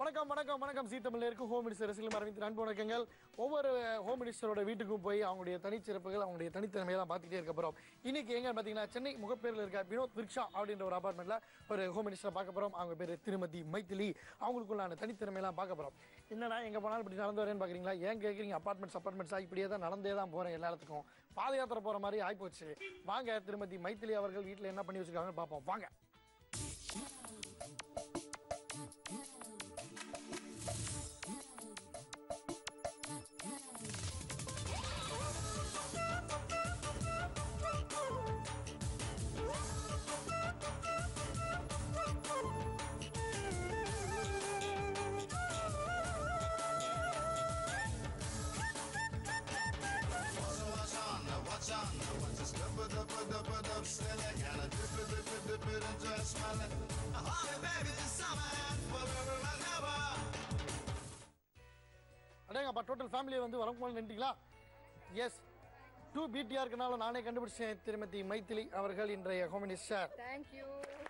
வணக்கம் வணக்கம் வணக்கம் சீ தமிழருக்கு ஹோம் மினிஸ்டர் ரசிகல் அரவிந்த் அன்பு வணக்கங்கள் ஒவ்வொரு ஹோம் மினிஸ்டரோட வீட்டுக்கும் போய் அவங்களுடைய தனிச்சிறப்புகள் அவங்களுடைய தனித்திறமையெல்லாம் பார்த்துட்டே இருக்க போகிறோம் இன்னைக்கு எங்க பார்த்தீங்கன்னா சென்னை முகப்பேரில் இருக்க வினோத் விர்க்ஷா அப்படின்ற ஒரு அபார்ட்மெண்ட்ல ஒரு ஹோம் மினிஸ்டரை பார்க்க போகிறோம் அவங்க பேர் திருமதி மைத்திலி அவங்களுக்குள்ளான தனித்திறமையெல்லாம் பார்க்க போகிறோம் என்னடா எங்கே போனாலும் இப்படி நடந்து வரேன்னு பார்க்குறீங்களா ஏன் கேட்குறீங்க அப்பார்ட்மெண்ட்ஸ் அப்பார்ட்மெண்ட்ஸாக இப்படியே தான் நடந்தே தான் போகிறேன் எல்லா இடத்துக்கும் பாத யாத்திரை போகிற மாதிரி ஆகிப்போச்சு வாங்க திருமதி மைத்திலி அவர்கள் வீட்டில் என்ன பண்ணி வச்சிருக்காங்கன்னு பார்ப்போம் வாங்க Watch on, now watch on, now watch this dip it dip it dip it up silly Can I dip it dip it dip it and just smell it Honey baby this summer and forever and ever அடேங்கப்பா total ஃபேமிலியை வந்து வரக்கும்போது நின்றுங்களா yes two PTR இருக்கனால நானே கண்டுபிடிச்சேன் திருமதி மைத்திலி அவர்கள் இன்றைய ஹோம் மினிஸ்டர் தேங்க்யூ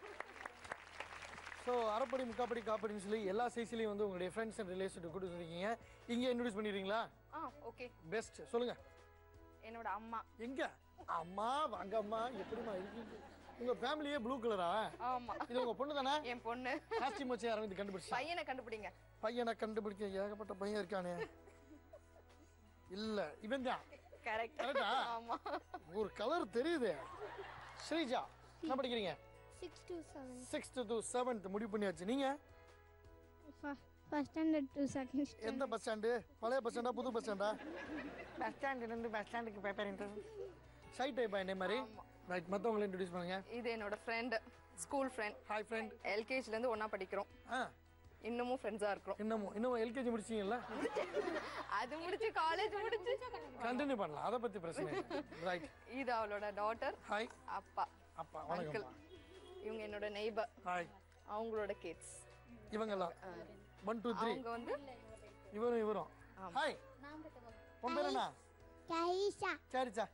ஸோ அரைப்படி முக்காப்படி காப்படின்னு சொல்லி எல்லா சைஸ்லையும் வந்து உங்களுடைய ஃப்ரெண்ட்ஸ் அண்ட் ரிலேஷன் கூட்டு வந்திருக்கீங்க இங்கே இன்ட்ரடியூஸ் பண்ணிடுறீங்களா ஆ ஓகே பெஸ்ட் சொல்லுங்க என்னோட அம்மா எங்க அம்மா வாங்க அம்மா எப்படிமா இருக்கீங்க உங்க ஃபேமிலியே ப்ளூ கலரா ஆமா இது உங்க பொண்ணு தானே என் பொண்ணு காஸ்டியூம் வச்சு அரவிந்த் கண்டுபிடிச்சா பையனை கண்டுபிடிங்க பையனை கண்டுபிடிக்க ஏகப்பட்ட பையன் இருக்கானே இல்ல இவன் தான் கரெக்ட் கரெக்டா ஆமா ஒரு கலர் தெரியுது ஸ்ரீஜா என்ன படிக்கிறீங்க six to seven sixth to seventh முடிவு பண்ணியாச்சு நீங்க first standard to second standard எந்த பஸ் ஸ்டாண்டு பழைய பஸ் ஸ்டாண்டா புது பஸ் ஸ்டாண்டா பஸ் ஸ்டாண்ட்லேருந்து பஸ் ஸ்டாண்டுக்கு பேப்பர் ஷை டைப் என்ன மாதிரி ரைட் மற்றவங்களை இன்ட்ரடியூஸ் பண்ணுங்க இது என்னோட friend school friend hi friend எல்கேஜில இருந்து ஒண்ணா படிக்கிறோம் ஆ இன்னமும் ஃப்ரெண்ட்ஸா இருக்கிறோம் இன்னமும் இன்னும் எல்கேஜி முடிச்சீங்கல்ல அது முடிச்சு காலேஜ் முடிச்சு கண்டினியூ பண்ணலாம் அதை பத்தி பிரச்சனை ரைட் இது அவளோட டாட்டர் ஹாய் அப்பா அப்பா அங்கிள் வணக்கம் இவங்க என்னோட நெய்பர் ஹாய் அவங்களோட கிட்ஸ் இவங்கெல்லாம் ஒன் டூ த்ரீ அவங்க வந்து இவரும் இவரும் ஹாய் உன் பேர் என்ன கைஷா சரிச்சா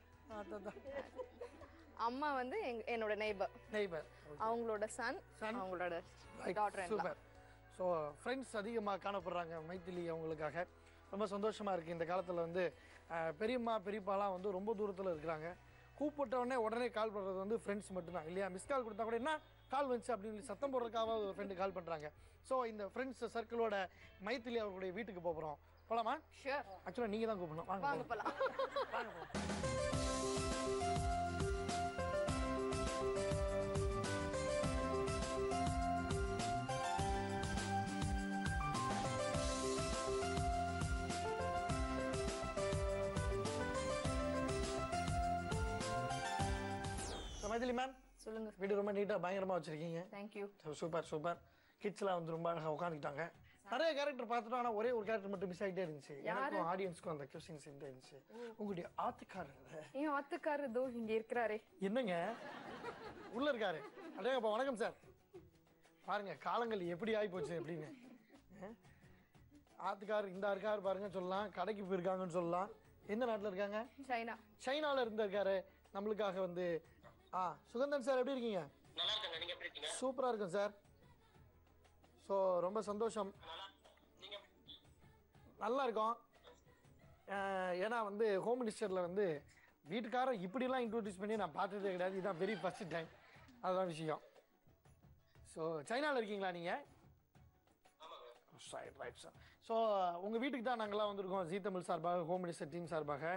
அம்மா வந்து எங்க- என்னோட நெய்பர் நெய்பர் அவங்களோட சன் Son. அவங்களோட டாட்டர் சூப்பர் ஸோ ஃப்ரெண்ட்ஸ் அதிகமாக காணப்படுறாங்க மைத்திலி அவங்களுக்காக ரொம்ப சந்தோஷமாக இருக்குது இந்த காலத்தில் வந்து அஹ், பெரியம்மா பெரியப்பாலாம் வந்து ரொம்ப தூரத்தில் இருக்கிறாங்க கூப்பிட்ட உடனே உடனே கால் பண்ணுறது வந்து ஃப்ரெண்ட்ஸ் மட்டும்தான் இல்லையா மிஸ் கால் கொடுத்தா கூட என்ன கால் வந்துச்சு அப்படின்னு சொல்லி சத்தம் போடுறதுக்காக ஒரு ஃப்ரெண்டு கால் பண்ணுறாங்க ஸோ இந்த ஃப்ரெண்ட்ஸ் சர்க்கிளோட மைத்திலி அவர்களுடைய வீட்டுக்கு போகிறோம் போகலாமா ஷூர் ஆக்சுவலாக நீங்கள் தான் கூப்பிடணும் வாங்க வாங்க போலாம். போலாம் So, மைதிலி மேம் சொல்லுங்க வீடு ரொம்ப நீட்டாக பயங்கரமாக வச்சுருக்கீங்க தேங்க்யூ சூப்பர் சூப்பர் கிட்ஸ்லாம் வந்து ரொம்ப அழகாக உட்காந்துக்கிட்டாங்க நிறைய கேரக்டர் பார்த்துட்டோம் ஆனால் ஒரே ஒரு கேரக்டர் மட்டும் மிஸ் ஆகிட்டே இருந்துச்சு எனக்கும் ஆடியன்ஸ்க்கும் அந்த கொஸ்டின்ஸ் இருந்தே இருந்துச்சு உங்களுடைய ஆத்துக்காரர் என் ஆத்துக்காரர் இதோ இங்க இருக்கிறாரே என்னங்க உள்ள இருக்காரு அடேங்கப்பா வணக்கம் சார் பாருங்க காலங்கள் எப்படி ஆகி போச்சு அப்படின்னு அஹ்? ஆத்துக்காரர் இந்த இருக்காரு பாருங்க சொல்லலாம் கடைக்கு போயிருக்காங்கன்னு சொல்லலாம் எந்த நாட்டில் இருக்காங்க சைனா சைனால இருந்திருக்காரு நம்மளுக்காக வந்து ஆ சுகந்தன் சார் எப்படி இருக்கீங்க சூப்பரா இருக்கும் சார் ஸோ ரொம்ப சந்தோஷம் நல்லா இருக்கும் அஹ், ஏன்னா வந்து ஹோம் மினிஸ்டரில் வந்து வீட்டுக்காரர் இப்படிலாம் இன்ட்ரோடியூஸ் பண்ணி நான் பார்த்ததே கிடையாது இதுதான் வெரி ஃபர்ஸ்ட் டைம் அதுதான் விஷயம் ஸோ சைனாவில் இருக்கீங்களா நீங்கள் ரைட் ரைட் சார் ஸோ உங்கள் வீட்டுக்கு தான் நாங்கள்லாம் வந்திருக்கோம் ஜீ தமிழ் சார்பாக ஹோம் மினிஸ்டர் டீம் சார்பாக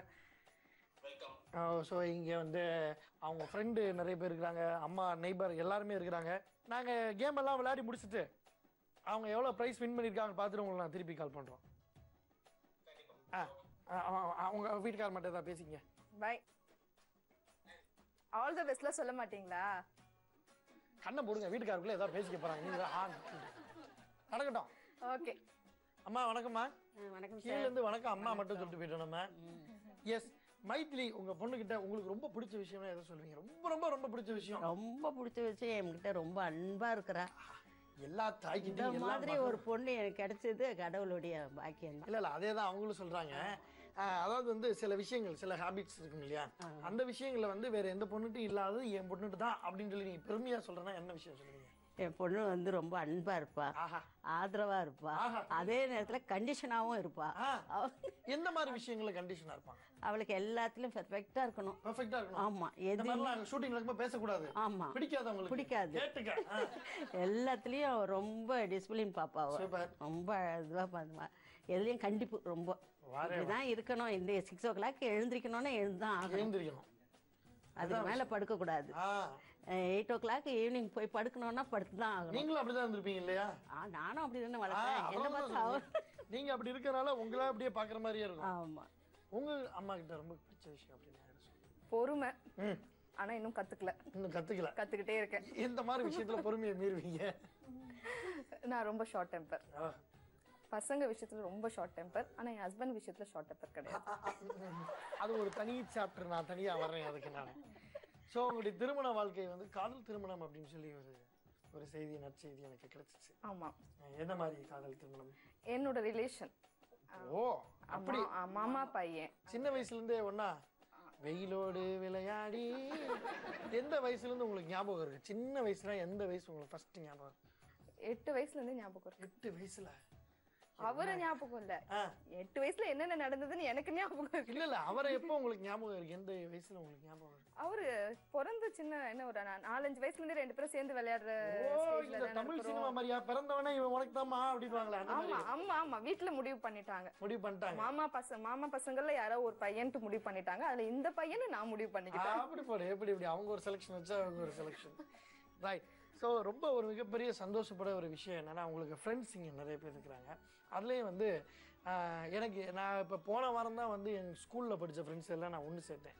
ஸோ இங்கே வந்து அவங்க ஃப்ரெண்டு நிறைய பேர் இருக்கிறாங்க அம்மா நெய்பர் எல்லாருமே இருக்கிறாங்க நாங்கள் கேம் எல்லாம் விளையாடி முடிச்சுட்டு அவங்க எவ்வளோ ப்ரைஸ் வின் பண்ணியிருக்காங்க பார்த்துட்டு உங்களுக்கு நான் திருப்பி கால் பண்ணுறோம் ஆ ஆ, ஆ, ஆ, அவங்க வீட்டுக்கார மட்டும் ஏதாவது பேசிங்க பை ஆல் த பெஸ்ட்ல சொல்ல மாட்டீங்களா கண்ணை போடுங்க வீட்டுக்காரருக்குள்ள ஏதாவது பேசிக்க போகிறாங்க நீங்கள் ஆ நடக்கட்டும் ஓகே அம்மா வணக்கம்மா வணக்கம் கீழ இருந்து வணக்கம் அம்மா மட்டும் சொல்லிட்டு போயிட்டோம் நம்ம எஸ் மைத்திலி உங்க பொண்ணுகிட்ட உங்களுக்கு ரொம்ப பிடிச்ச விஷயம்னா எதை சொல்லுவீங்க ரொம்ப ரொம்ப ரொம்ப பிடிச்ச விஷயம் ரொம்ப பிடிச்ச விஷயம் என்கிட்ட ரொம்ப அன்பா இருக்கிறா எல்லா இந்த தாய்கிட்டையும் எல்லா மாதிரி ஒரு பொண்ணு எனக்கு கிடைச்சது கடவுளுடைய பாக்கியம் தான் இல்ல இல்ல அதே தான் அவங்களும் சொல்றாங்க ஆஹ் அதாவது வந்து சில விஷயங்கள் சில ஹாபிட்ஸ் இருக்கும் இல்லையா அந்த விஷயங்களை வந்து வேற எந்த பொண்ணுட்டும் இல்லாதது என் பொண்ணுட்டு தான் அப்படின்னு சொல்லி நீங்க பெருமையா சொல்றேன்னா என்ன விஷயம் சொல்லுவீங்க என் பொண்ணு வந்து ரொம்ப அன்பா இருப்பா ஆஹா ஆதரவா இருப்பா ஆஹா. அதே நேரத்துல கண்டிஷனாவும் இருப்பா ஆ. அவ- எந்த மாதிரி விஷயங்கள கண்டிஷனா இருப்பாங்க அவளுக்கு எல்லாத்துலயும் பெர்ஃபெக்டா இருக்கணும் பெர்ஃபெக்ட்டா இருக்கணும் ஆமா இந்த எது மாதிரிலாம் ஷூட்டிங் நடக்கும்போது பேசக்கூடாது ஆமா பிடிக்காது உங்களுக்கு பிடிக்காது. கேட்டுக்க ஆ. எல்லாத்துலயும் அவ ரொம்ப டிசிப்ளின் பாப்பா அவ. Super. ரொம்ப இதுவா பண்ணுவா எதுலயும் கண்டிப்பு ரொம்ப வாரே இப்படிதான் இருக்கணும் இந்த சிக்ஸ் ஓ கிளாக் எழுந்திரிக்கணும்னு எழுந்துதான் ஆகணும் எழுந்திருக்கணும் அதுக்கு மேல படுக்க கூடாது ஆ எயிட் ஓ கிளாக் ஈவினிங் போய் படுக்கணும்னா படுத்து தான் ஆகணும் நீங்களும் அப்படிதான் இருந்திருப்பீங்க இல்லையா ஆ, நானும் அப்படி தானே ஆ, வளர்த்தேன் என்ன அதான் பார்த்தா அவ சொல்றேன். நீங்க அப்படி இருக்கறனால உங்கள அப்படியே பாக்குற மாதிரியே இருக்கும் ஆமா உங்க அம்மா கிட்ட ரொம்ப பிடிச்ச விஷயம் அப்படின்னு என்ன சொல்லுங்க? பொறுமை ம் ஆனா இன்னும் கத்துக்கல இன்னும் கத்துக்கல கத்துக்கிட்டே இருக்கேன் இந்த மாதிரி விஷயத்துல பொறுமையை மீறுவீங்க நான் ரொம்ப ஷார்ட் டெம்பர் ஆ. பசங்க விஷயத்துல ரொம்ப ஷார்ட் டெம்பர் ஆனா என் ஹஸ்பண்ட் விஷயத்துல ஷார்ட் டெம்பர் கிடையாது அது ஒரு தனி சாப்டர் நான் தனியா வர்றேன் அதுக்கு நான் ஸோ உங்களுடைய திருமண வாழ்க்கை வந்து காதல் திருமணம் அப்படின்னு சொல்லி ஒரு ஒரு செய்தி நற்செய்தி எனக்கு கிடைச்சிச்சு ஆமா எந்த மாதிரி காதல் திருமணம் என்னோட ரிலேஷன் ஓ அப்படி மாமா பையன் சின்ன வயசுல இருந்தே ஒண்ணா வெயிலோடு விளையாடி எந்த வயசுல இருந்து உங்களுக்கு ஞாபகம் இருக்கு சின்ன வயசுல எந்த வயசு உங்களுக்கு ஃபர்ஸ்ட் ஞாபகம் இருக்கு? எட்டு வயசுல இருந்தே ஞாபகம் இருக்கு எட்டு வயசுல அவரு ஞாபகம் இல்ல ஆ. எட்டு வயசுல என்னென்ன நடந்ததுன்னு எனக்கு ஞாபகம் இருக்கு இல்ல இல்ல அவரை எப்போ உங்களுக்கு ஞாபகம் இருக்கு எந்த வயசுல உங்களுக்கு ஞாபகம் இருக்கு அவரு பிறந்த சின்ன என்ன ஒரு நா- நாலஞ்சு வயசுல இருந்தே ரெண்டு பேரும் சேர்ந்து விளையாடுற ஓ ஸ்டேஜ்ல இந்த தானே தமிழ் இருக்கிறோம். சினிமா மாதிரியா பிறந்தவனே இவன் உனக்கு தாமா அப்படின்வாங்களே அந்த ஆமா மாதிரி ஆமா ஆமா வீட்ல முடிவு பண்ணிட்டாங்க முடிவு பண்ணிட்டாங்க மாமா பசங்க மாமா பசங்கள்ல யாரோ ஒரு பையன்ட்டு முடிவு பண்ணிட்டாங்க அதுல இந்த பையனை நான் முடிவு பண்ணிக்கிட்டேன் அப்படி போடு எப்படி இப்படி அவங்க ஒரு செலெக்ஷன் வச்சா அவங்க ஒரு செலெக்ஷன் ரைட் ஸோ ரொம்ப ஒரு மிகப்பெரிய சந்தோஷப்பட ஒரு விஷயம் என்னன்னா உங்களுக்கு ஃப்ரெண்ட்ஸ் இங்கே நிறைய பேர் இருக்கிறாங்க அதுலேயும் வந்து ஆஹ், எனக்கு நான் இப்போ போன வாரம் தான் வந்து என் ஸ்கூலில் படித்த ஃப்ரெண்ட்ஸ் எல்லாம் நான் ஒன்று சேர்த்தேன்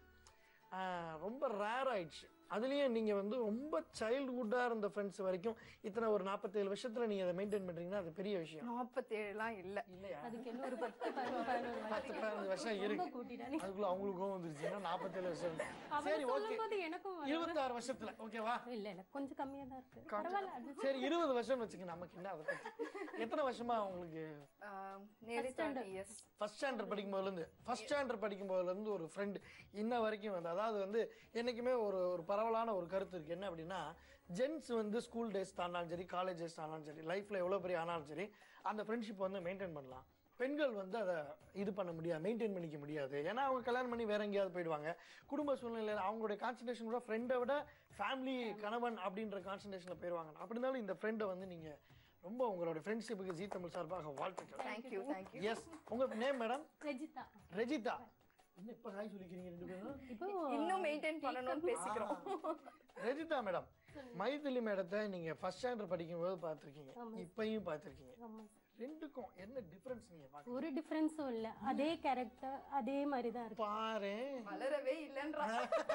ஆஹ், ரொம்ப ரேர் ஆயிடுச்சு அதுலேயும் நீங்கள் வந்து ரொம்ப சைல்டுஹுட்டாக இருந்த ஃப்ரெண்ட்ஸ் வரைக்கும் இத்தனை ஒரு நாற்பத்தேழு வருஷத்தில் நீங்கள் அதை மெயின்டைன் பண்ணுறீங்கன்னா அது பெரிய விஷயம் நாற்பத்தேழுலாம் இல்ல இல்லையா அதுக்கு என்ன ஒரு பத்து பதினொன்று பதினொன்று பத்து பதினஞ்சு வருஷம் இருக்கு கூட்டிட்டானே அதுக்குள்ள அவங்களுக்கும் வந்துருச்சு ஏன்னா நாற்பத்தேழு வருஷம் அவர் சரி ஓகே சொல்லும்போது எனக்கும் வரும். இருபத்தாறு வருஷத்துல ஓகேவா இல்ல இல்ல கொஞ்சம் கம்மியா தான் இருக்கு பரவாயில்ல அது சரி இருபது வருஷம் வச்சுக்க நமக்கு என்ன அதை பத்தி எத்தனை வருஷமா உங்களுக்கு நேரே தேர்ட்டி இயர்ஸ் ஃபர்ஸ்ட் ஸ்டாண்டர்ட் படிக்கும் போதுல இருந்து ஃபர்ஸ்ட் ஸ்டாண்டர்ட் படிக்கும் போதுல இருந்து ஒரு ஃப்ரெண்ட் இன்ன வரைக்கும் வந்து அதாவது வந்து என்னைக்குமே ஒரு ஒரு பரவலான ஒரு கருத்து இருக்கு என்ன அப்படின்னா ஜென்ஸ் வந்து ஸ்கூல் டேஸ் தாண்டாலும் சரி காலேஜ் டேஸ் தாண்டாலும் சரி லைஃப்ல எவ்வளவு பெரிய ஆனாலும் சரி அந்த ஃப்ரெண்ட்ஷிப் வந்து மெயின்டைன் பண்ணலாம் பெண்கள் வந்து அதை இது பண்ண முடியாது மெயின்டைன் பண்ணிக்க முடியாது ஏன்னா அவங்க கல்யாணம் பண்ணி வேற எங்கேயாவது போயிடுவாங்க குடும்ப சூழ்நிலையில் அவங்களுடைய கான்சன்ட்ரேஷன் கூட ஃப்ரெண்டை விட ஃபேமிலி கணவன் அப்படின்ற கான்சன்ட்ரேஷனில் போயிடுவாங்க அப்படி இருந்தாலும் இந்த ஃப்ரெண்டை வந்து நீங்கள் ரொம்ப உங்களோட ஃப்ரெண்ட்ஷிப்புக்கு ஜி தமிழ் சார்பாக வாழ்த்துக்கள் தேங்க்யூ தேங்க்யூ எஸ் உங்க நேம் மேடம் ரெஜிதா ரெஜிதா என்ன இப்ப ஹாய் சொல்லிக்கிறீங்க ரெண்டு பேரும் இப்போ இன்னும் மெயின்டைன் பண்ணணும்னு பேசிக்கிறோம் ரெஜிதா மேடம் மைதிலி மேடத்தை நீங்க ஃபர்ஸ்ட் ஸ்டாண்டர்ட் படிக்கும்போது பார்த்திருக்கீங்க இப்பயும் பார்த்திருக்கீங்க ஆமா ரெண்டுக்கும் என்ன டிஃபரன்ஸ் நீங்க பாக்க ஒரு டிஃபரன்ஸும் இல்ல அதே கேரக்டர் அதே மாதிரி தான் இருக்கு பாரு வளரவே இல்லைன்றா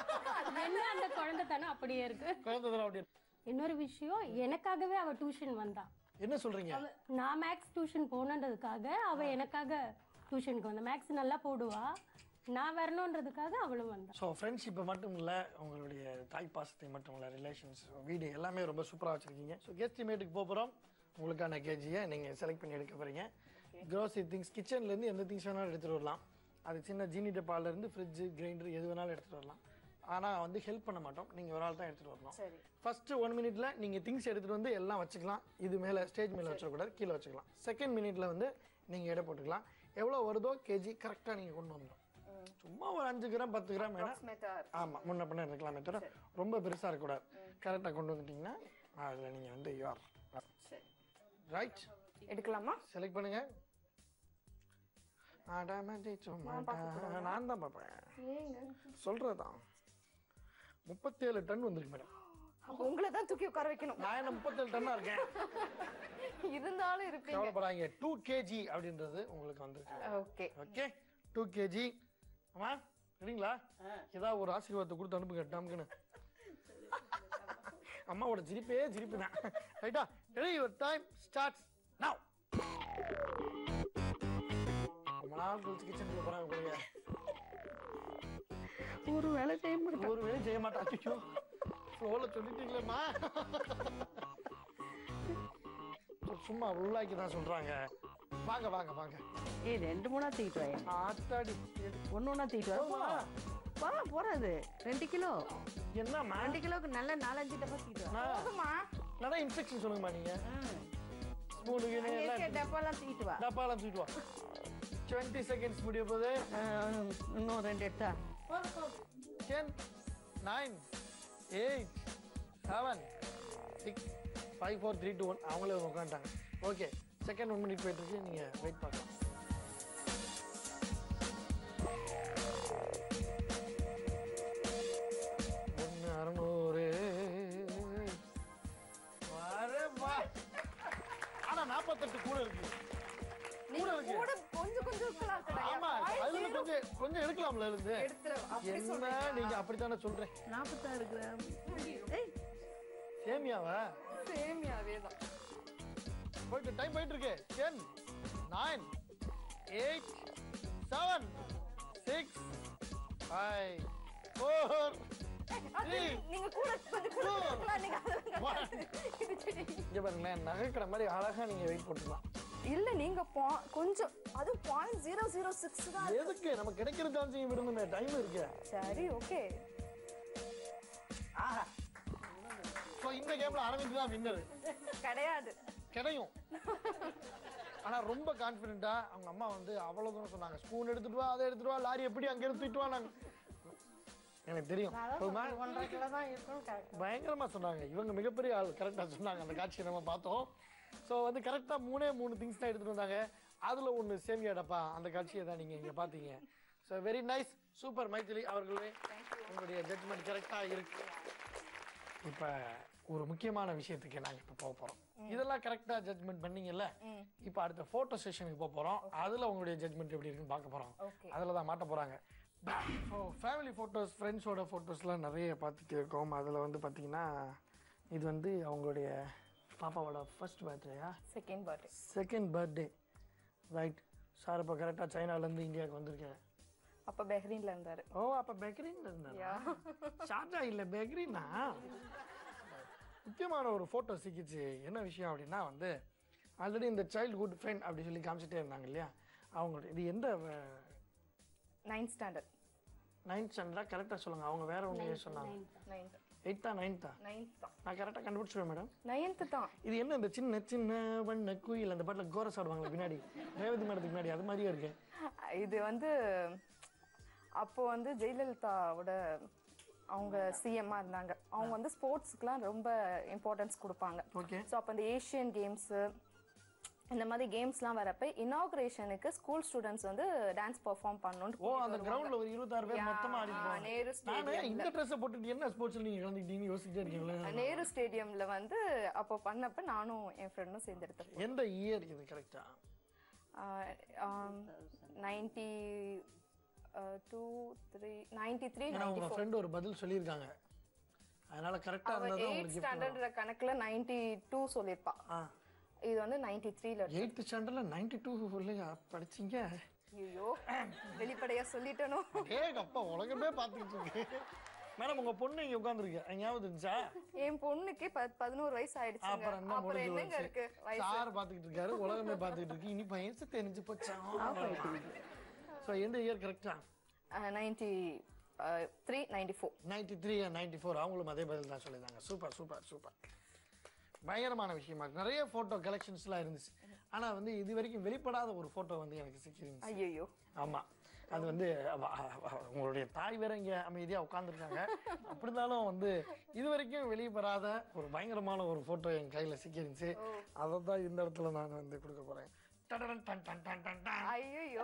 என்ன அந்த குழந்தை தானே அப்படியே இருக்கு குழந்தை அப்படி இன்னொரு விஷயம் எனக்காகவே அவ டியூஷன் வந்தா என்ன சொல்றீங்க அவ- நான் மேக்ஸ் டியூஷன் போனன்றதுக்காக அவ எனக்காக டியூஷனுக்கு வந்தா மேக்ஸ் நல்லா போடுவா நான் வரணுன்றதுக்காக அவளும் வந்தா ஸோ ஃப்ரெண்ட்ஷிப்பை மட்டும் இல்லை உங்களுடைய தாய் பாசத்தை மட்டும் இல்லை ரிலேஷன்ஸ் வீடு எல்லாமே ரொம்ப சூப்பராக வச்சுருக்கீங்க ஸோ கெஸ்ட் மேட்டுக்கு போக போகிறோம் உங்களுக்கான கேஜியை நீங்கள் செலக்ட் பண்ணி எடுக்க போகிறீங்க க்ரோசரி திங்ஸ் கிச்சன்லேருந்து எந்த திங்ஸ் வேணாலும் எடுத்துகிட்டு வரலாம் அது சின்ன ஜீனி டப்பாலேருந்து ஃப்ரிட்ஜு கிரைண்டர் எது வேணாலும் எடுத்துகிட்டு வரலாம் ஆனால் வந்து ஹெல்ப் பண்ண மாட்டோம் நீங்கள் ஒரு ஆள் தான் எடுத்துகிட்டு வரணும் சரி ஃபர்ஸ்ட் ஒன் மினிட்ல நீங்கள் திங்ஸ் எடுத்துகிட்டு வந்து எல்லாம் வச்சுக்கலாம் இது மேலே ஸ்டேஜ் மேலே வச்சிடக்கூடாது கீழே வச்சுக்கலாம் செகண்ட் மினிட்ல வந்து நீங்கள் எடை போட்டுக்கலாம் எவ்வளோ வருதோ கேஜி கரெக்டாக நீங்கள் கொண்டு வந்துடும் சும்மா ஒரு அஞ்சு கிராம் பத்து கிராம் வேணா அப்ராக்சிமேட்டா ஆமாம் முன்ன பின்ன இருக்கலாமே தவிர ரொம்ப பெருசாக இருக்கக்கூடாது கரெக்டாக கொண்டு வந்துட்டீங்கன்னா அதில் நீங்கள் வந்து யூஆர் சரி ரைட் எடுக்கலாமா செலக்ட் பண்ணுங்க ஆடாமதி சும்மா நான் தான் பார்ப்பேன் ஏங்க சொல்கிறதான் முப்பத்தேழு டன் வந்திருக்கு மேடம் உங்களை தான் தூக்கி உட்கார வைக்கணும் நான் என்ன முப்பத்தேழு டன்னாக இருக்கேன் இருந்தாலும் இருப்பீங்க கவலைப்படாதீங்க டூ கேஜி அப்படின்றது உங்களுக்கு வந்திருக்கு ஓகே ஓகே டூ கேஜி அம்மா சரிங்களா ஏதாவது ஒரு ஆசீர்வாதத்தை கொடுத்து அனுப்புங்க டம்க்குன்னு அம்மாவோட சிரிப்பே சிரிப்பு தான் ரைட்டா ready your time starts now ரொம்ப நாள் கழிச்சு கிச்சனுக்குள்ள போறாங்க போலங்க ஒரு வேலை செய்ய மாட்டேன் ஒரு வேலையும் செய்ய மாட்டா ஐயோ ஃப்ளோல சொல்லிட்டீங்களேம்மா சும்மா உள்ளாக்கி தான் சொல்றாங்க வாங்க வாங்க வாங்க ஏய் ரெண்டு மூணா தூக்கிட்டு வாங்க ஆத்தாடி ஒன்று ஒன்றா தூக்கிட்டு வா போமா? வா போறது ரெண்டு கிலோ என்னம்மா ரெண்டு கிலோக்கு நல்ல நாலஞ்சு டப்பா தூக்கிட்டு வா அம்மா, போதுமா நிறைய இன்ஸ்ட்ரக்ஷன் சொல்லுங்கம்மா நீங்க ஸ்பூனுக்கு அங்க இருக்க எல்லாம் டப்பாலாம் தூக்கிட்டு வா டப்பாலாம் தூக்கிட்டு வா டுவெண்ட்டி செகண்ட்ஸ் முடிய போது அஹ், இன்னும் ரெண்டு எடுத்தா ten nine eight seven six five four three two one அவங்களே உட்காந்துட்டாங்க ஓகே செகண்ட் ஒன் மினிட் போயிட்டு இருக்கு நீங்கள் வெயிட் பார்க்கலாம் ஒன்று அறநூறு வரேப்பா ஆனால் நாற்பத்தெட்டு கூட இருக்கு நீங்க இருக்கு. கூட கொஞ்சம் கொஞ்சம் இருக்கலாம் ஆமா அதுல இருந்து கொஞ்சம் கொஞ்சம் எடுக்கலாம்ல இருந்து எடுத்துரு அப்படி என்ன சொல்றீங்களா? நீங்க அப்படித்தானே சொல்றேன் நாற்பத்தாறு கிராம் ஏய் சேமியாவா சேமியாவே தான் போயிட்டு டைம் போயிட்டு இருக்கு ten nine eight seven six five four அது Three. நீங்க கூட கொஞ்சம் கூட Two. இருக்கலாம் நீங்க அதெல்லாம் One. இது சரி. இங்க பாருங்களேன் நகைக்கடை மாதிரி அழகா நீங்க வெயிட் போட்டுக்கலாம் இல்ல நீங்க பா- கொஞ்சம் அது பாயிண்ட் ஜீரோ ஜீரோ சிக்ஸ் தான் எதுக்கு நம்ம கிடைக்கிற சான்ஸையும் விடணுமே டைம் இருக்கு சரி ஓகே ஆஹா ஸோ இந்த கேம்ல அரவிந்த் தான் வின்னர் கிடையாது கிடையும் ஆனா ரொம்ப கான்ஃபிடென்ட்டா அவங்க அம்மா வந்து அவ்வளவு தூரம் சொன்னாங்க ஸ்பூன் எடுத்துட்டு வா அதை எடுத்துட்டு வா லாரி எப்படி அங்க எடுத்துட்டு வா நாங்க எனக்கு தெரியும் ஒரு மாதிரி ஒன்றரை கிலோ தான் இருக்கும் correct. பயங்கரமா சொன்னாங்க இவங்க மிகப்பெரிய ஆள் கரெக்டா சொன்னாங்க அந்த காட்சியை நம்ம பார்த்தோம் ஸோ வந்து கரெக்டா மூணே மூணு திங்ஸ் தான் எடுத்துட்டு வந்தாங்க அதுல ஒண்ணு சேமியா டப்பா அந்த காட்சியை தான் நீங்க இங்க பாத்தீங்க so very nice super Maithili அவர்களே உங்களுடைய ஜட்மெண்ட் கரெக்டா இருக்கு இப்ப ஒரு முக்கியமான விஷயத்துக்கு நாங்க இப்ப போக போறோம் இதெல்லாம் கரெக்டா ஜட்மெண்ட் பண்ணீங்கல்ல இப்ப அடுத்த போட்டோ செஷனுக்கு போக போறோம் அதுல உங்களுடைய ஜட்மெண்ட் எப்படி இருக்குன்னு பார்க்க போறோம் Okay. அதுல தான் மாட்ட போறாங்க ஓ ஃபேமிலி ஃபோட்டோஸ் ஃப்ரெண்ட்ஸோட ஃபோட்டோஸ்லாம் நிறைய பார்த்துட்டு இருக்கோம் அதில் வந்து பார்த்தீங்கன்னா இது வந்து அவங்களுடைய பாப்பாவோட ஃபர்ஸ்ட் பர்த்டேயா second birthday second birthday right sir இப்போ கரெக்டாக சைனாலேருந்து இந்தியாவுக்கு வந்திருக்கேன் அப்ப பெஹ்ரீன்ல இருந்தாரு ஓ அப்போ பெக்ரின்ல இருந்தாரா ஷார்ஜா இல்லை பெக்ரினா முக்கியமான ஒரு ஃபோட்டோ சிக்கிச்சு என்ன விஷயம் அப்படின்னா வந்து ஆல்ரெடி இந்த சைல்ட்ஹுட் ஃப்ரெண்ட் அப்படி சொல்லி காமிச்சிட்டே இருந்தாங்க இல்லையா அவங்களுடைய இது எந்த நைன்த் ஸ்டாண்டர்ட் நைன்த் ஸ்டாண்டர்டா கரெக்டாக சொல்லுங்கள் அவங்க வேற ஒன்று சொன்னாங்க நைன்த் எயித்தா நைன்த்தா நைன்த் தான் நான் கரெக்டாக கண்டுபிடிச்சிருவேன் மேடம் நைன்த் தான் இது என்ன இந்த சின்ன சின்ன வண்ண குயில் அந்த பாட்டில் கோரஸ் ஆடுவாங்களே பின்னாடி ரேவதி மேடத்துக்கு பின்னாடி அது மாதிரியே இருக்கு இது வந்து அப்போ வந்து ஜெயலலிதாவோட அவங்க சிஎம்மா இருந்தாங்க அவங்க வந்து ஸ்போர்ட்ஸ்க்குலாம் ரொம்ப இம்பார்ட்டன்ஸ் கொடுப்பாங்க ஓகே ஸோ அப்போ அந்த ஏஷியன் கேம்ஸு இந்த மாதிரி கேம்ஸ்லாம் வரப்ப இனாகுரேஷனுக்கு ஸ்கூல் ஸ்டூடெண்ட்ஸ் வந்து டான்ஸ் பெர்ஃபார்ம் பண்ணணும்னு ஓ அந்த கிரவுண்ட்ல ஒரு இருபத்தாறு பேர் Yeah, மொத்தமா ஆ, ஆடிப்பாங்க நேரு நானே stadiumல. இந்த ட்ரெஸ்ஸை போட்டுட்டு என்ன ஸ்போர்ட்ஸ்ல நீங்க கலந்துக்கிட்டீங்கன்னு யோசிச்சுட்டே இருக்கீங்களா நேரு ஸ்டேடியம்ல வந்து அப்போ பண்ணப்ப நானும் என் ஃப்ரெண்டும் சேர்ந்து எடுத்தோம் எந்த இயர் இது கரெக்டா ninety two three ninety three ஏன்னா நைன்டி உங்க ஃபோர் ஃப்ரெண்ட் ஒரு பதில் சொல்லியிருக்காங்க அதனால கரெக்டா அவ இருந்தா தான் எயிட் உங்களுக்கு gift வரும். ஸ்டாண்டர்ட்ல கணக்குல நைன்டி டூ சொல்லியிருப்பா ஆ இது வந்து நைன்டி த்ரீல எயித்து ஸ்டாண்டர்ட்ல நைன்டி டூ படிச்சீங்க ஐயோ வெளிப்படையா சொல்லிட்டனோ ஏங்க அப்பா உலகமே பார்த்துக்கிட்டு இருக்கு மேடம் உங்க பொண்ணு இங்க உட்காந்துருக்கு ஞாபகம் இருந்துச்சா என் பொண்ணுக்கு ப- பதினோரு வயசு ஆயிடுச்சுங்க அப்புறம் என்ன அப்புறம் என்னங்க முடிஞ்சு இருக்கு வயசு சார் பார்த்துக்கிட்டு இருக்காரு உலகமே பார்த்துக்கிட்டு இருக்கு இனி வயசு தெரிஞ்சு போச்சா ஸோ எந்த இயர் கரெக்டா ninety three ninety four ninety three ninety four அவங்களும் அதே பதில் தான் சொல்லியிருந்தாங்க சூப்பர் சூப்பர் சூப்பர் பயங்கரமான விஷயமா இருக்கு நிறைய ஃபோட்டோ கலெக்ஷன்ஸ்லாம் இருந்துச்சு ஆனால் வந்து இது வரைக்கும் வெளிப்படாத ஒரு ஃபோட்டோ வந்து எனக்கு சிக்கிருந்துச்சு ஐயோ ஆமாம் அது வந்து அவ- அவ- உங்களுடைய தாய் வேற இங்கே அமைதியாக உட்காந்துருக்காங்க அப்படி இருந்தாலும் வந்து இது வரைக்கும் வெளியே பெறாத ஒரு பயங்கரமான ஒரு ஃபோட்டோ என் கையில் சிக்கிருந்துச்சு அதை தான் இந்த இடத்துல நான் வந்து கொடுக்க போகிறேன் டன் டன் டன் டன் டன் டன் ஐயோ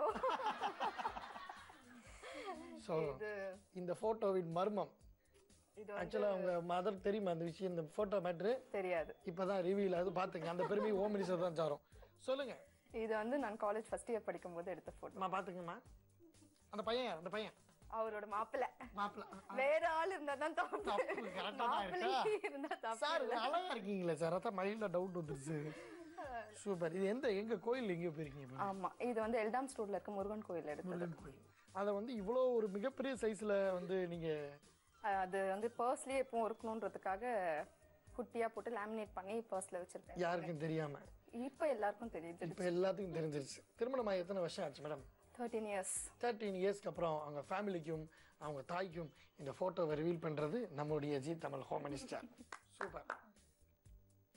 ஸோ இது இந்த ஃபோட்டோவின் மர்மம் இது வந்து ஆக்சுவலாக அவங்க மதர் தெரியுமா அந்த விஷயம் இந்த ஃபோட்டோ மேட்ரு தெரியாது இப்பதான் ரிவீல் அது பாத்துங்க அந்த பெருமை ஓம் மினிஸ்டர் தான் சாரும் சொல்லுங்க இது வந்து நான் காலேஜ் ஃபர்ஸ்ட் இயர் படிக்கும்போது எடுத்த போட்டோ அம்மா பாத்துங்கம்மா அந்த பையன் யார்? அந்த பையன் அவரோட மாப்பிள்ளை மாப்பிள்ள வேற ஆள் இருந்தா தான் தப்பு தப்பு கரெக்டா தான் மாப்பிள்ளை இருக்கா இருந்தா தப்பு சார் அழகா இருக்கீங்களே சார் அதான் மைண்ட்ல டவுட் வந்துருச்சு சூப்பர் இது எந்த எங்க கோயில் எங்க போயிருக்கீங்க இப்ப? ஆமா இது வந்து எல்டாம் ஸ்டோர்ல இருக்க முருகன் கோயில் எடுத்தது முருகன் கோயில் அதை வந்து இவ்வளோ ஒரு மிகப்பெரிய சைஸ்ல வந்து நீங்க அஹ் அது வந்து பர்ஸ்லயே எப்பவும் இருக்கணுன்றதுக்காக குட்டியா போட்டு லேமினேட் பண்ணி பர்ஸ்ல வச்சிருப்பேன் யாருக்கும் தெரியாம இப்ப எல்லாருக்கும் தெரியுது இப்ப எல்லாத்துக்கும் தெரிஞ்சிருச்சு திருமணம் எத்தனை வருஷம் ஆச்சு மேடம் தேர்ட்டீன் இயர்ஸ் தேர்ட்டீன் இயர்ஸ்க்கு அப்புறம் அவங்க ஃபேமிலிக்கும் அவங்க தாய்க்கும் இந்த ஃபோட்டோவை ரிவீல் பண்ணுறது நம்முடைய Zee Tamil home minister super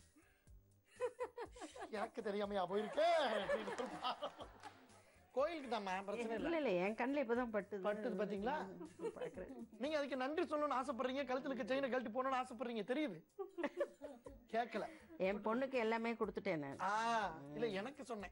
எனக்கு தெரியாமையா போயிருக்கே அப்படின்னு ஒரு பாவம். கோயிலுக்கு தாம்மா பிரச்சனை இல்லை இல்ல இல்ல என் கண்ணில் இப்பதான் பட்டுது பட்டுது பாத்தீங்களா பார்க்கறேன் நீங்க அதுக்கு நன்றி சொல்லணும்னு ஆசைப்படுறீங்க கழுத்துல இருக்க செயினை கழட்டி போகணும்னு ஆசைப்படுறீங்க தெரியுது கேட்கல என் பொண்ணுக்கு எல்லாமே கொடுத்துட்டேன் நான் ஆ இல்ல எனக்கு சொன்னேன்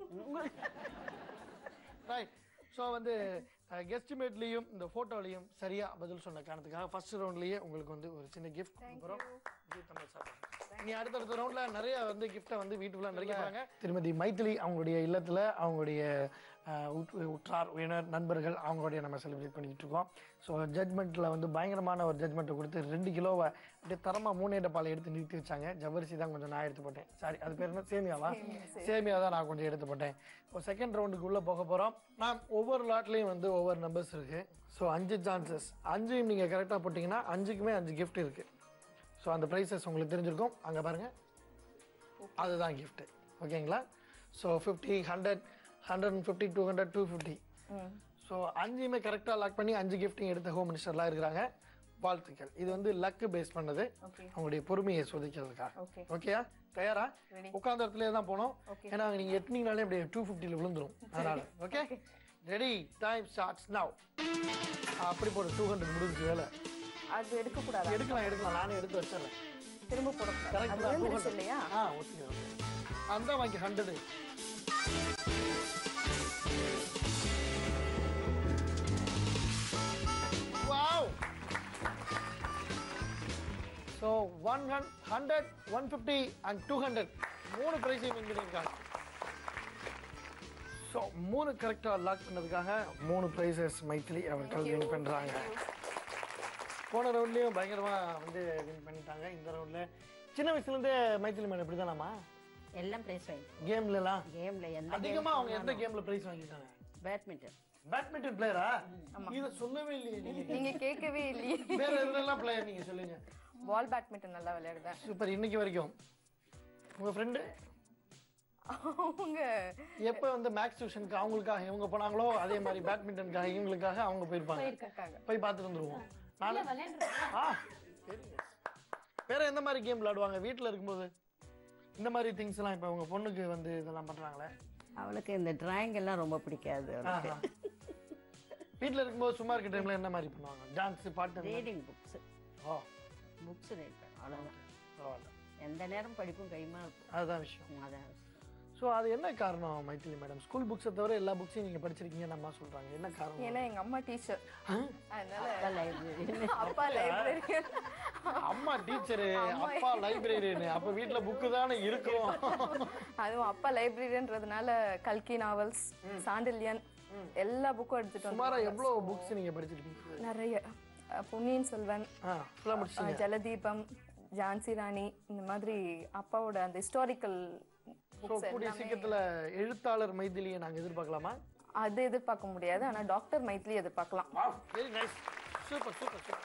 ரைட் ஸோ வந்து கெஸ்டிமேட்லேயும் இந்த ஃபோட்டோலையும் சரியா பதில் சொன்ன காரணத்துக்காக ஃபர்ஸ்ட் ரவுண்ட்லயே உங்களுக்கு வந்து ஒரு சின்ன கிஃப்ட் கொடுக்குறோம் ஜி தமிழ் சார் நீ அடுத்தடுத்த ரவுண்ட்ல நிறைய வந்து கிஃப்ட்டை வந்து வீட்டுக்குள்ள நிறைய திருமதி மைத்திலி அவங்களுடைய இல்லத்துல அவங்களுடைய அஹ், உற்று- உற்றார் உயினர் நண்பர்கள் அவங்களுடைய நம்ம செலிப்ரேட் பண்ணிக்கிட்டு இருக்கோம் ஸோ ஜட்மெண்ட்டில் வந்து பயங்கரமான ஒரு ஜட்மெண்ட்டை கொடுத்து ரெண்டு கிலோவை அப்படியே தரமாக மூணே டப்பால எடுத்து நிறுத்தி வச்சாங்க ஜவ்வரிசி தான் கொஞ்சம் நான் எடுத்து போட்டேன் சாரி அது பேர் என்ன சேமியாவா சேமியா தான் நான் கொஞ்சம் எடுத்து போட்டேன் இப்போ செகண்ட் ரவுண்டுக்கு உள்ளே போக போகிறோம் நான் ஒவ்வொரு லாட்லேயும் வந்து ஒவ்வொரு நம்பர்ஸ் இருக்குது ஸோ அஞ்சு சான்சஸ் அஞ்சையும் நீங்கள் கரெக்டாக போட்டிங்கன்னா அஞ்சுக்குமே அஞ்சு gift இருக்குது ஸோ அந்த ப்ரைஸஸ் உங்களுக்கு தெரிஞ்சிருக்கும் அங்கே பாருங்கள் அதுதான் gift ஓகேங்களா so fifty hundred hundred and fifty two hundred two fifty so அஞ்சையுமே கரெக்டாக லாக் பண்ணி அஞ்சு கிஃப்டிங் எடுத்த ஹோம் மினிஸ்டர்லாம் இருக்கிறாங்க வாழ்த்துக்கள் இது வந்து லக்கு பேஸ் பண்ணது Okay. அவங்களுடைய பொறுமையை சோதிக்கிறதுக்காக Okay. ஓகேயா தயாரா Ready. உட்காந்த இடத்துல தான் போனோம் Okay. ஏன்னா நீங்க எட்டுனீங்கனாலே அப்படியே டூ ஃபிஃப்டியில் விழுந்துரும் அதனால okay ready time starts now அப்படி போடு டூ ஹண்ட்ரட் முடிஞ்சு வேலை அது எடுக்கக்கூடாதா எடுக்கலாம் எடுக்கலாம் நானே எடுத்து வச்சிடறேன் திரும்ப போடக்கூடாது கரெக்ட் அது தான் டூ விழுந்துருச்சு ஹண்ட்ரட் இல்லையா ஆ ஓகே ஓகே அந்த வாங்கி hundred wow so one hundred one fifty and two hundred மூணு ப்ரைஸையும் வின் பண்ணியிருக்காங்க ஸோ மூணு கரெக்டாக லாக் பண்ணதுக்காக மூணு ப்ரைஸஸ் மைத்திலி அவர்கள் வின் பண்ணுறாங்க போன ரவுண்ட்லேயும் பயங்கரமாக வந்து வின் பண்ணிட்டாங்க இந்த ரவுண்டில் சின்ன வயசுலேருந்தே மைத்திலி மேடம் இப்படி தானாமா எல்லாம் பிரைஸ் வாங்கி கேம்லலாம் கேம்ல எந்த அதிகமாக அவங்க எந்த கேமில் ப்ரைஸ் வாங்கிட்டாங்க பேட்மிண்டன் பேட்மிண்டன் பிளேயரா இதை சொல்லவே இல்லையே நீங்கள் நீங்க கேட்கவே இல்லையே வேற எதுலாம் பிளேயர் நீங்கள் சொல்லுங்க பால் பேட்மிண்டன் நல்லா விளையாடுவேன் சூப்பர் இன்னைக்கு வரைக்கும் உங்கள் ஃப்ரெண்டு அவங்க எப்போ வந்து மேக்ஸ் டியூஷனுக்கு அவங்களுக்காக இவங்க போனாங்களோ அதே மாதிரி பேட்மிண்டனுக்காக இவங்களுக்காக அவங்க போயிருப்பாங்க இருக்காங்க போய் பார்த்துட்டு வந்துருவோம் நானு விளையாண்டுருக்கேன் ஆ very nice. வேற எந்த மாதிரி கேம் விளையாடுவாங்க வீட்டில் இருக்கும்போது இந்த மாதிரி திங்ஸ்லாம் இப்போ உங்க பொண்ணுக்கு வந்து இதெல்லாம் பண்றாங்களே அவளுக்கு இந்த டிராயிங் எல்லாம் ரொம்ப பிடிக்காது அவளுக்கு வீட்டில் இருக்கும்போது சும்மா இருக்க டைம்ல என்ன மாதிரி பண்ணுவாங்க டான்ஸ் பாட்டு அந்த மாதிரி? Reading books oh books read அவ்வளோதான் பரவாயில்ல எந்த நேரம் படிப்பும் கைமா இருக்கும் அதுதான் விஷயம் அதான் ஸோ அது என்ன காரணம் மைத்திலி மேடம் ஸ்கூல் புக்ஸை தவிர எல்லா புக்ஸையும் நீங்கள் படிச்சிருக்கீங்கன்னு அம்மா சொல்கிறாங்க என்ன காரணம் ஏன்னா எங்க அம்மா டீச்சர் அதனால அப்பா லைப்ரரி அப்பா லைப்ரரியன் அம்மா டீச்சரு அப்பா லைப்ரரியனு அப்போ வீட்டில் புக்கு தானே இருக்கும் அதுவும் அப்பா லைப்ரரியன்றதுனால கல்கி நாவல்ஸ் சாண்டில்யன் எல்லா புக்கும் எடுத்துட்டு வந்து சுமாரா எவ்வளோ புக்ஸ் நீங்கள் படிச்சிருக்கீங்க நிறைய அஹ், பொன்னியின் செல்வன் ஆ ஃபுல்லாக முடிச்சிங்க அஹ், ஜலதீபம் ஜான்சி ராணி இந்த மாதிரி அப்பாவோட அந்த ஹிஸ்டாரிக்கல் ஸோ கூடிய சீக்கிரத்தில் எழுத்தாளர் மைதிலியை நாங்கள் எதிர்பார்க்கலாமா அது எதிர்பார்க்க முடியாது ஆனா டாக்டர் மைத்லி எதிர்பார்க்கலாம் very nice super super super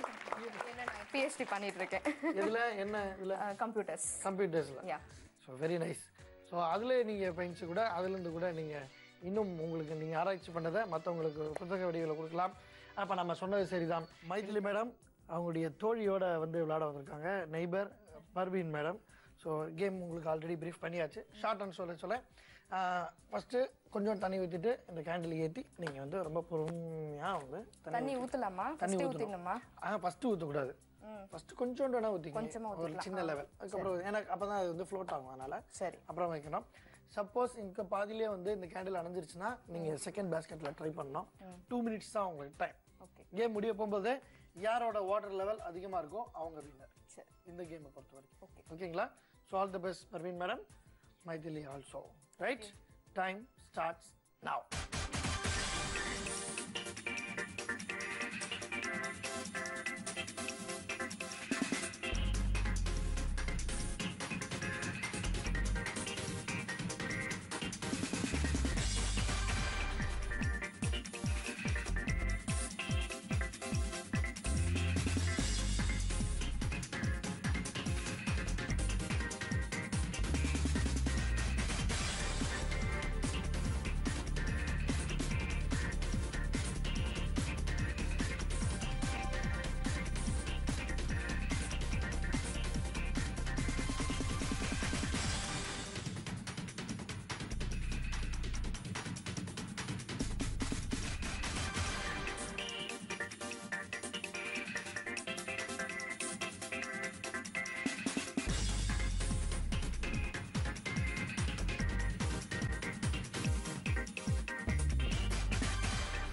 PhD பண்ணிட்டு இருக்கேன் இதில் என்ன இதில் கம்ப்யூட்டர்ஸ் கம்ப்யூட்டர்ஸில் yeah so very nice so அதில் நீங்கள் பயிற்சி கூட அதுலேருந்து கூட நீங்கள் இன்னும் உங்களுக்கு நீங்கள் ஆராய்ச்சி பண்ணதை மற்றவங்களுக்கு புத்தக வடிவில் கொடுக்கலாம் அப்போ நம்ம சொன்னது சரிதான் மைதிலி மேடம் அவங்களுடைய தோழியோட வந்து விளையாட வந்திருக்காங்க neighbour Parveen madam so game உங்களுக்கு ஆல்ரெடி ப்ரீஃப் பண்ணியாச்சு ஷார்ட் அண்ட் சொல்ல சொல்ல ஃபஸ்ட்டு கொஞ்சம் தண்ணி ஊற்றிட்டு இந்த கேண்டில் ஏற்றி நீங்கள் வந்து ரொம்ப பொறுமையாக வந்து தண்ணி ஊத்தலாமா தண்ணி ஃபர்ஸ்ட் ஊற்றணும் ஊத்திடணுமா ஆ ஃபஸ்ட்டு ஊற்றக்கூடாது ஃபஸ்ட்டு கொஞ்சோண்டு வேணா ஊற்றிக்கணும் கொஞ்சமா ஒரு சின்ன லெவல் அதுக்கப்புறம் எனக்கு அப்போ தான் அது வந்து ஃப்ளோட் ஆகும் அதனால் சரி அப்புறம் வைக்கணும் சப்போஸ் இங்கே பாதியிலே வந்து இந்த கேண்டில் அணைஞ்சிருச்சுன்னா நீங்கள் செகண்ட் பேஸ்கெட்டில் ட்ரை பண்ணணும் டூ மினிட்ஸ் தான் உங்களுக்கு டைம் ஓகே கேம் முடிய போகும்போது யாரோட வாட்டர் லெவல் அதிகமாக இருக்கோ அவங்க வின்னர் சரி இந்த கேமை பொறுத்த வரைக்கும் ஓகே ஓகேங்களா so all the best Parveen madam Maithili also right time starts now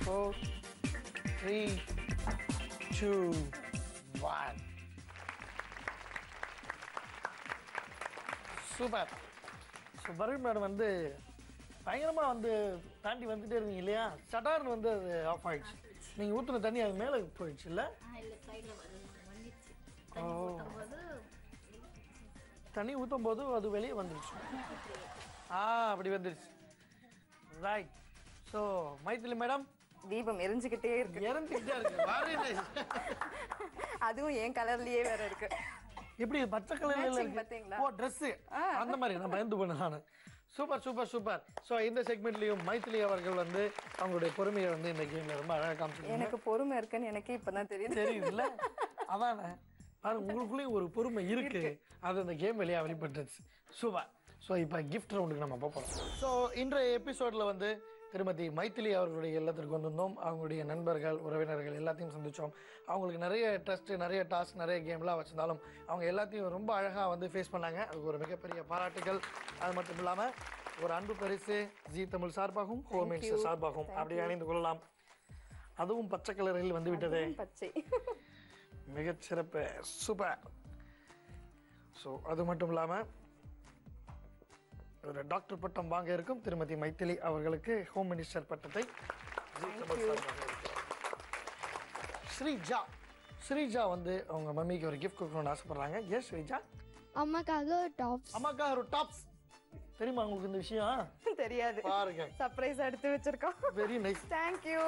four three two one super so பரவி மேடம் வந்து பயங்கரமாக வந்து தாண்டி வந்துட்டே இருந்தீங்க இல்லையா சட்டார்னு வந்து அது ஆஃப் ஆயிடுச்சு நீங்கள் ஊற்றுன தண்ணி அது மேலே போயிடுச்சு இல்லை ஓ தண்ணி ஊற்றும் போது அது வெளியே வந்துருச்சு ஆ அப்படி வந்துருச்சு ரைட் ஸோ மைத்திலி மேடம் தீபம் எரிஞ்சுக்கிட்டே இருக்கு இறந்துக்கிட்டே இருக்கு Very nice. அதுவும் என் கலர்லயே வேற இருக்கு எப்படி இது பச்சை கலர்ல Matching இருக்கு பாத்தீங்களா? ஓ Dress அந்த மாதிரி நான் பயந்து போனேன் நான் சூப்பர் சூப்பர் சூப்பர் ஸோ இந்த செக்மெண்ட்லயும் மைத்திலி அவர்கள் வந்து அவங்களுடைய பொறுமையை வந்து இந்த கேம்ல ரொம்ப அழகாக காமிச்சிருக்காங்க எனக்கு பொறுமை இருக்குன்னு எனக்கே இப்பதான் தெரியுது தெரியுதுல்ல அதானே பாருங்க உங்களுக்குள்ளேயும் ஒரு பொறுமை இருக்கு அது அந்த கேம் வழியா வெளிப்பட்டுச்சு சூப்பர் ஸோ இப்போ கிஃப்ட் ரவுண்டுக்கு நம்ம போகிறோம் ஸோ இன்றைய எபிசோடில் வந்து திருமதி மைத்திலி அவர்களுடைய இல்லத்திற்கு வந்திருந்தோம் அவங்களுடைய நண்பர்கள் உறவினர்கள் எல்லாத்தையும் சந்தித்தோம் அவங்களுக்கு நிறைய ட்ரஸ்ட் நிறைய டாஸ்க் நிறைய கேம்லாம் வச்சிருந்தாலும் அவங்க எல்லாத்தையும் ரொம்ப அழகாக வந்து ஃபேஸ் பண்ணாங்க அதுக்கு ஒரு மிகப்பெரிய பாராட்டுகள் அது மட்டும் இல்லாமல் ஒரு அன்பு பரிசு ஜி தமிழ் சார்பாகவும் ஹோம்மேட்ஸ் சார்பாகவும் அப்படியே அணிந்து கொள்ளலாம் அதுவும் பச்சை கலரில் வந்து விட்டதே பச்சை மிகச்சிறப்பு சூப்பர் ஸோ அது மட்டும் இல்லாமல் ஒரு டாக்டர் பட்டம் வாங்க இருக்கும் திருமதி மைத்திலி அவர்களுக்கு ஹோம் மினிஸ்டர் பட்டத்தை ஜீ தமிழ் சார்பாக இருக்கிறார். ஸ்ரீஜா ஸ்ரீஜா வந்து அவங்க மம்மிக்கு ஒரு கிஃப்ட் கொடுக்கணும்னு ஆசைப்படுறாங்க ஏன் ஸ்ரீஜா அம்மாக்காக ஒரு டாப்ஸ் அம்மாக்கா ஒரு டாப்ஸ் தெரியுமா உங்களுக்கு இந்த விஷயம் தெரியாது பாருங்க சர்ப்ரைஸ் எடுத்து வச்சிருக்கோம் வெரி நைஸ் தேங்க்யூ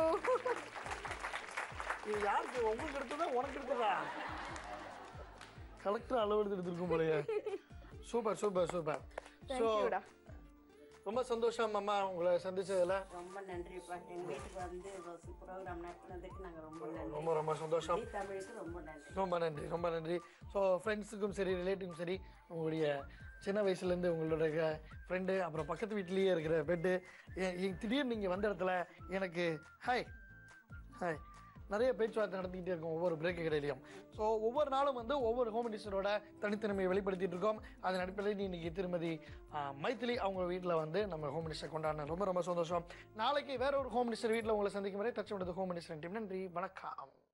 இது யாருக்கு உங்களுக்கு எடுத்ததா உனக்கு எடுத்ததா கலெக்டர் அளவு எடுத்து எடுத்திருக்கும் போலயே சூப்பர் சூப்பர் சூப்பர் ஸோ தேங்க்யூடா ரொம்ப சந்தோஷம் அம்மா உங்களை சந்திச்சதுல ரொம்ப நன்றிப்பா எங்கள் வீட்டுக்கு வந்து ப்ரோக்ராம் நடத்துனதுக்கு நாங்கள் ரொம்ப நன்றி ரொம்ப ரொம்ப சந்தோஷம் ஜீ தமிழுக்கு ரொம்ப நன்றி ரொம்ப நன்றி ரொம்ப நன்றி ஸோ ஃப்ரெண்ட்ஸுக்கும் சரி ரிலேட்டிவ்க்கும் சரி உங்களுடைய சின்ன வயசுலேருந்து உங்களுடைய ஃப்ரெண்டு அப்புறம் பக்கத்து வீட்லேயே இருக்கிற பெட்டு திடீர்னு நீங்கள் வந்த இடத்துல எனக்கு ஹாய் ஹாய் நிறைய பேச்சுவார்த்தை நடத்திக்கிட்டே இருக்கோம் ஒவ்வொரு பிரேக்கு கடையிலையும் ஸோ ஒவ்வொரு நாளும் வந்து ஒவ்வொரு ஹோம் மினிஸ்டரோட தனித்திறமையை வெளிப்படுத்திட்டு இருக்கோம் அதன் அடிப்படையில் இன்னைக்கு திருமதி ஆ, மைத்திலி அவங்க வீட்டில் வந்து நம்ம ஹோம் மினிஸ்டர் கொண்டாடின ரொம்ப ரொம்ப சந்தோஷம் நாளைக்கு வேற ஒரு ஹோம் மினிஸ்டர் வீட்டில் உங்களை சந்திக்கும் வரை தச்சு விடுறது ஹோம் மினிஸ்டர் டீம் நன்றி வணக்கம்